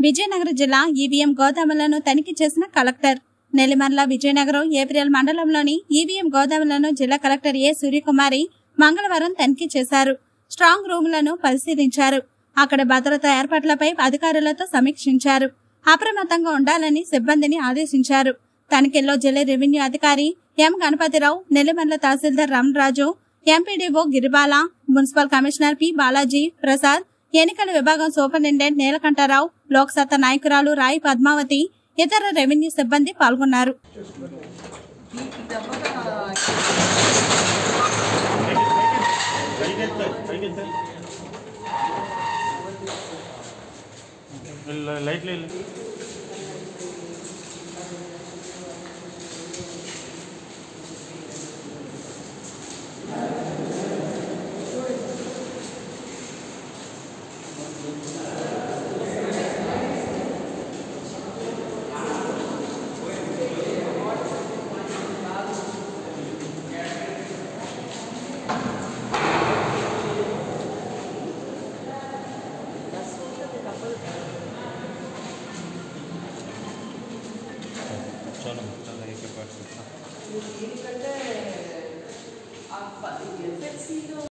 విజయనగరం జిల్లా ఈవీఎం గోదాములను తనిఖీ చేసిన కలెక్టర్ నెల్లిమర్ల విజయనగరం ఏప్రిల్ మండలంలోని ఈవీఎం గోదాములను జిల్లా కలెక్టర్ ఏ సూర్యకుమారి మంగళవారం తనిఖీ చేశారు స్ట్రాంగ్ రూములను పరిశీలించారు అక్కడ భద్రతా ఏర్పాట్లపై అధికారులతో సమీక్షించారు అప్రమత్తంగా ఉండాలని సిబ్బందిని ఆదేశించారు తనిఖీల్లో జిల్లా రెవెన్యూ అధికారి ఎం గణపతిరావు నెల్లిమర్ల తహసీల్దార్ Ramaraju MPDO Giribala municipal commissioner P Balaji Prasad ఎన్నికల విభాగం సూపరింటెండెంట్ నీలకంఠరావు లోక్సత్తా నాయకురాలు రాయి పద్మావతి ఇతర రెవెన్యూ సిబ్బంది పాల్గొన్నారు లైట్లు వెళ్ళు. చాలా చాలా ఏకే పార్ట్స్